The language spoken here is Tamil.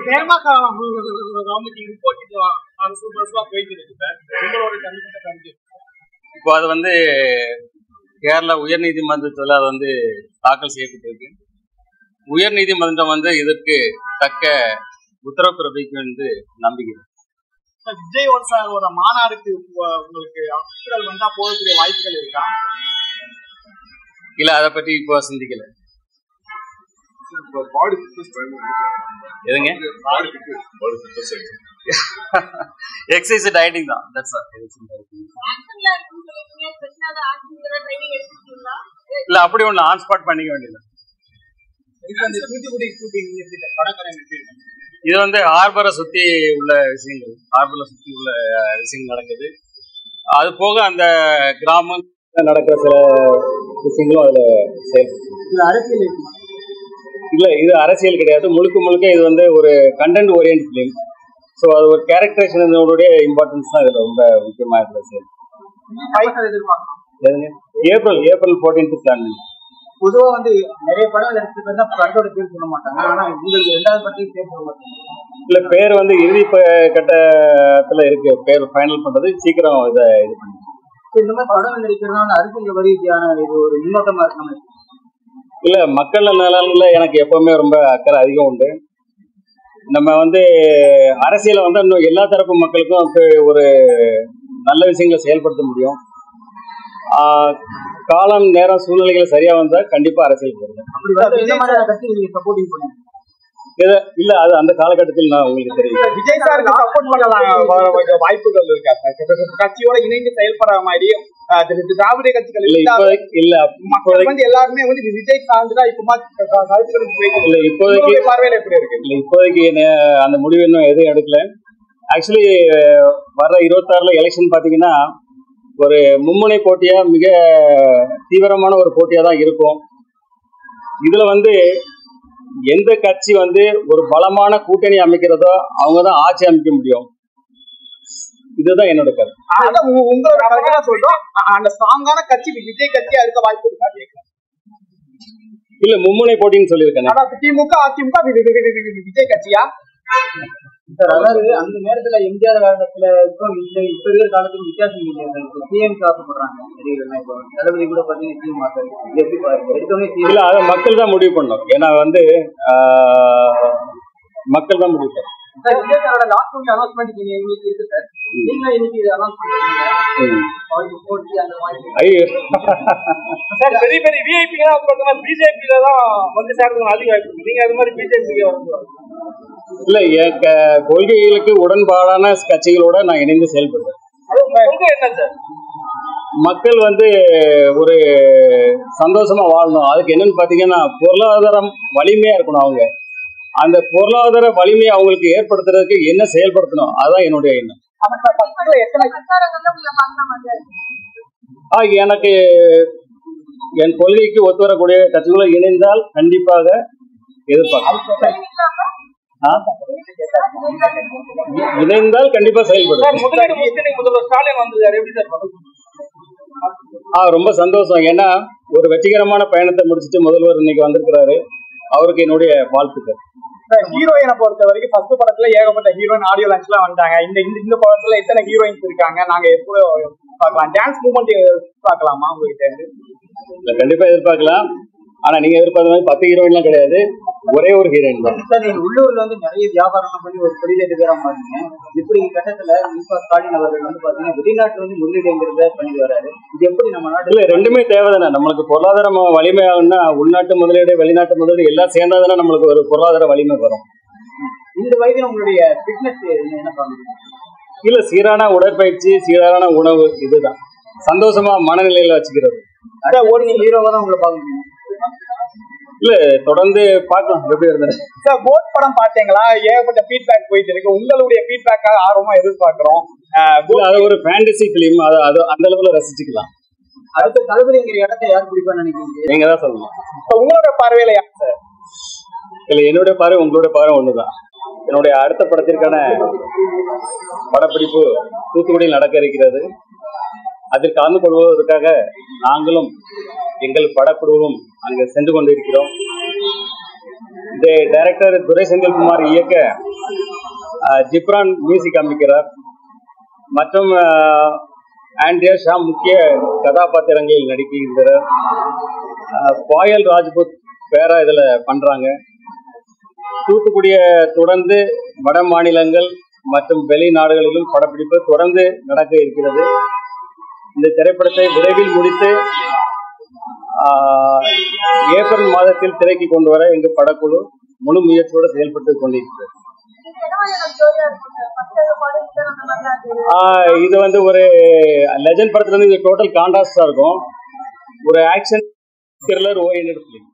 நேர்மா கவர்மெண்ட் ரிப்போர்ட் அரசு பஸ்லாம் போயிட்டு இருக்கு சார் உங்களோட தனிப்பட்ட கருத்து இப்போ அது வந்து கேரளா உயர்நீதிமன்றத்தில் அது வந்து தாக்கல் செய்யப்பட்டிருக்கு உயர்நீதிமன்றம் வந்து இதற்கு தக்க உத்தரவு பிறப்பிக்கும் என்று நம்புகிறேன் சார், விஜய் ஒரு சாரோட மாநாடுக்கு உ- உங்களுக்கு அப்புறல் வந்தா போகக்கூடிய வாய்ப்புகள் இருக்கா இல்ல அதை பற்றி இப்போ சிந்திக்கல பாடி ஃபிட்னஸ் எதுங்க body fitness body fitness exercise dieting தான் தட்ஸ் ஆக்ஷன்ல இருக்குன்னு சொல்லிருக்கீங்க ஸ்பெஷலா தான் ஆக்ஷன் ட்ரைனிங் எடுத்துருக்கீங்களா இல்ல அப்படி ஒன்று ஆன் ஸ்பாட் பண்ணிக்க வேண்டியது இப்போ அந்த தூத்துக்குடி ஷூட்டிங் எப்படி சார் படக்கரை எப்படி இருக்கு? இது வந்து ஹார்பரை சுத்தி உள்ள விஷயங்கள் ஹார்பரை சுத்தி உள்ள விஷயங்கள் நடக்குது அது போக அந்த கிராமம் நடக்கிற சில விஷயங்களும் அதுல செயல்படுது இது அரசியல் இருக்கு இல்ல இது அரசியல் கிடையாது முழுக்க முழுக்க இது வந்து ஒரு கண்டென்ட் ஓரியன்ட் ஃபிலிம் ஸோ அது ஒரு கேரக்டரைசேஷனுடைய இம்பார்ட்டன்ஸ் தான் இதுல ரொம்ப முக்கியமா இருக்கிற செயல் பைசல் எதிர்பார்க்கலாம் எதுங்க ஏப்ரல் ஏப்ரல் ஃபோர்டீன்த் பிளான் பொதுவா வந்து நிறைய படம் எடுத்துட்டு தான் படத்தோட பேர் சொல்ல மாட்டாங்க ஆனா உங்களுக்கு ரெண்டாவது படத்தையும் பேர் சொல்ல மாட்டாங்க இல்ல பேர் வந்து இறுதி ப- கட்டத்துல இருக்கு பேர் ஃபைனல் பண்றது சீக்கிரம் இதை இது பண்ணி இப்ப இந்த மாதிரி படம் நடிக்கிறதுனால அரசியல் வரியான இது ஒரு முன்னோட்டமா இருக்காங்க இல்ல மக்கள் நலன்ல எனக்கு எப்பவுமே ரொம்ப அக்கறை அதிகம் உண்டு நம்ம வந்து அரசியலை வந்து இன்னும் எல்லா தரப்பு மக்களுக்கும் இப்ப ஒரு நல்ல விஷயங்களை செயல்படுத்த முடியும் ஆஹ் காலம் நேரம் சூழ்நிலைகள் சரியா வந்தா கண்டிப்பா அரசியல் வருது அப்படி வந்து இந்த மாதிரியான கட்சி நீங்க சப்போர்ட்டிங் பண்ணுங்க இது- இல்ல அது அந்த காலகட்டத்தில் நான் உங்களுக்கு தெரியும் விஜய் சாருக்கு சப்போர்ட் பண்ணலாம் கொஞ்சம் வாய்ப்புகள் இருக்கா சார் கட்சியோட இணைந்து செயல்படுற மாதிரி அஹ், திரு- திரு திராவிட கட்சிகள் இல்ல இல்லாத இப்போதைக்கு இல்ல மக்கள் இப்போதைக்கு வந்து எல்லாருமே வந்து இது விஜய் சார்ந்துதான் இப்ப கருத்துக்களுக்கு போயிட்டு இல்ல இப்போதைக்கு உங்களுடைய பார்வையில எப்படி இருக்கு இல்ல இப்போதைக்கு நே- அந்த முடிவு இன்னும் எதுவும் எடுக்கல ஆக்சுவலி வர்ற இருபத்தாறுல எலெக்ஷன் பாத்தீங்கன்னா ஒரு மும்முனை போட்டியா மிக தீவிரமான ஒரு போட்டியா தான் இருக்கும் இதுல வந்து எந்த கட்சி வந்து ஒரு பலமான கூட்டணி அமைக்கிறதோ அவங்க தான் ஆட்சி அமைக்க முடியும் இதுதான் என்னோட கருத்து அதான் உங்க- உங்களோட கருத்தை நான் சொல்றோம் அ- அந்த ஸ்ட்ராங்கான கட்சி விஜய் கட்சியா இருக்க வாய்ப்பு இருக்கா கேட்கிறேன். இல்ல மும்முனை போட்டின்னு சொல்லியிருக்கேன் அதாவது திமுக அதிமுக வி- வி- வி- வி- வி- விஜய் கட்சியா சார் அதாவது அந்த நேரத்துல எம்ஜிஆர் காலத்துல இப்போ இந்த இப்ப இருக்கிற காலத்துக்கு வித்தியாசம் இல்லை சிஎம் ஆசைப்படுறாங்க நடிகர்கள் இப்போ தளபதி கூட பாத்தீங்கன்னா சிஎம் ஆசை இது எப்படி பாருங்க எடுத்தோடனே சிஎம் இல்ல அதை மக்கள் தான் முடிவு பண்ணணும் ஏன்னா வந்து ஆஹ், மக்கள் தான் முடிவு பண்ணணும் சார் விஜய் சாரோட லாஸ்ட் மூவி அனௌன்ஸ்மெண்ட் நீங்க இன்னைக்கு இருக்கு சார் நீங்க இன்னைக்கு இது அனௌன்ஸ் பண்ணிருக்கீங்க ம். அவருக்கு போட்டி அந்த மாதிரி ஐயோ சார் பெரிய பெரிய விஐபி எல்லாம் பார்த்தீங்கன்னா பிஜேபியில தான் வந்து சேர்றதுக்கு அதிக வாய்ப்பு இருக்கு நீங்க அது மாதிரி பிஜேபிக்கு வந்து இல்ல என் க- கொள்கைகளுக்கு உடன்பாடான கட்சிகளோட நான் இணைந்து செயல்படுறேன் அது உங்க கொள்கை என்ன சார் மக்கள் வந்து ஒரு சந்தோஷமா வாழணும் அதுக்கு என்னன்னு பாத்தீங்கன்னா பொருளாதாரம் வலிமையா இருக்கணும் அவங்க அந்த பொருளாதார வலிமையை அவங்களுக்கு ஏற்படுத்துறதுக்கு என்ன செயல்படுத்தணும் அதான் என்னுடைய எண்ணம் ஆனா சார் பசங்களை எத்தனை பிரச்சாரங்கள்ல உங்களை பார்க்குற மாதிரி இருக்கு. ஆ, எனக்கு என் கொள்கைக்கு ஒத்து வரக்கூடிய கட்சிகளோட இணைந்தால் கண்டிப்பாக எதிர்பார்க்கலாம் ஆ? இணைந்தால் கண்டிப்பா சார் செயல்படும் முதலீடு முஸ்லிம் முதல்வர் ஸ்டாலின் வந்திருக்காரு எப்படி சார் பண்ணுறது ஆ ரொம்ப சந்தோஷம் ஏன்னா ஒரு வெற்றிகரமான பயணத்தை முடிச்சுட்டு முதல்வர் இன்னைக்கு வந்திருக்கிறாரு அவருக்கு என்னுடைய வாழ்த்துக்கள் ஹீரோயினை பொறுத்த வரைக்கும் ஃபர்ஸ்ட் படத்துல ஏகப்பட்ட ஹீரோயின் ஆடியோ லான்ச்லாம் வந்தாங்க இந்த இந்த இந்த படத்துல எத்தனை ஹீரோயின்ஸ் இருக்காங்க நாங்க எப்போ பார்க்கலாம் டான்ஸ் மூமெண்ட் பார்க்கலாமா உங்ககிட்ட இருந்து இல்ல, கண்டிப்பா எதிர்பார்க்கலாம் ஆனா நீங்க எதிர்பார்த்த மாதிரி பத்து ஹீரோயின்லாம் கிடையாது ஒரே ஒரு ஹீரோயின் தான் சார் நீங்க உள்ளூர்ல வந்து நிறைய வியாபாரம் பண்ணி ஒரு தொழில் எடுக்கிறோம் பாருங்க இப்படி கட்டத்துல இப்ப ஸ்டாலின் அவர்கள் வந்து பாத்தீங்கன்னா வெளிநாட்டுல வந்து முதலீடுங்கிறத பண்ணிட்டு வராரு இது எப்படி நம்ம நாட்டுல இல்ல ரெண்டுமே தேவைதானே நம்மளுக்கு பொருளாதாரம் வலிமையாகணும்னா உள்நாட்டு முதலீடு வெளிநாட்டு முதலீடு எல்லாம் சேர்ந்தாதானே நம்மளுக்கு ஒரு பொருளாதார வலிமை வரும் இந்த வயதுல உங்களுடைய ஃபிட்னஸ் என்ன பண்ணுறீங்க இல்ல சீரான உடற்பயிற்சி சீரான உணவு இதுதான் சந்தோஷமா மனநிலையில வச்சுக்கிறது ஒரு நீங்க ஹீரோவா தான் உங்களை பாக்குறீங்க இல்ல தொடர்ந்து பார்க்கலாம் எப்படி இருந்தது சார் கோட் படம் பாத்தீங்களா ஏகப்பட்ட ஃபீட்பேக் போயிட்டு இருக்கு உங்களுடைய ஃபீட்பேக்காக ஆர்வமா எதிர்பார்க்கிறோம் அஹ், இல்ல, அது ஒரு ஃபேண்டசி பிலிம் அது அது அந்த அளவுல ரசிச்சுக்கலாம் அடுத்த தளபதிங்கிற இடத்த யார் பிடிப்பான்னு நினைக்கிறீங்க நீங்க தான் சொல்லணும் இப்ப உங்களோட பார்வையில யார் சார் இல்ல என்னுடைய பார்வை உங்களுடைய பார்வை ஒண்ணுதான் என்னுடைய அடுத்த படத்திற்கான படப்பிடிப்பு தூத்துக்குடியில் நடக்க இருக்கிறது அதில் கலந்து கொள்வதற்காக நாங்களும் எங்கள் படக்குழுவும் அங்கு சென்று கொண்டிருக்கிறோம் இது டைரக்டர் துரை செந்தில்குமார் இயக்க அஹ், ஜிப்ரான் மியூசிக் அமைக்கிறார் மற்றும் அஹ், ஆண்ட்ரியா ஷா முக்கிய கதாபாத்திரங்களில் நடிக்கின்றனர் அஹ், பாயல் ராஜ்புத் பேரா இதில் பண்றாங்க தூத்துக்குடியை தொடர்ந்து வட மாநிலங்கள் மற்றும் வெளிநாடுகளிலும் படப்பிடிப்பு தொடர்ந்து நடக்க இருக்கிறது இந்த திரைப்படத்தை விரைவில் முடித்து ஆஹ், ஏப்ரல் மாதத்தில் திரைக்கு கொண்டு வர இந்த படக்குழு முழு முயற்சியோடு செயல்பட்டு கொண்டிருக்கிறது இது என்ன மாதிரியான ஸ்டோரியா இருக்கும் சார் ஃபர்ஸ்ட் படம் அந்த மாதிரிலாம் அது ஆஹ், இது வந்து ஒரு லெஜண்ட் படத்துல இருந்து இது டோட்டல் கான்ட்ராஸ்டா இருக்கும் ஒரு ஆக்ஷன் த்ரில்லர் ஓரியன்ட் ஃபிலிம்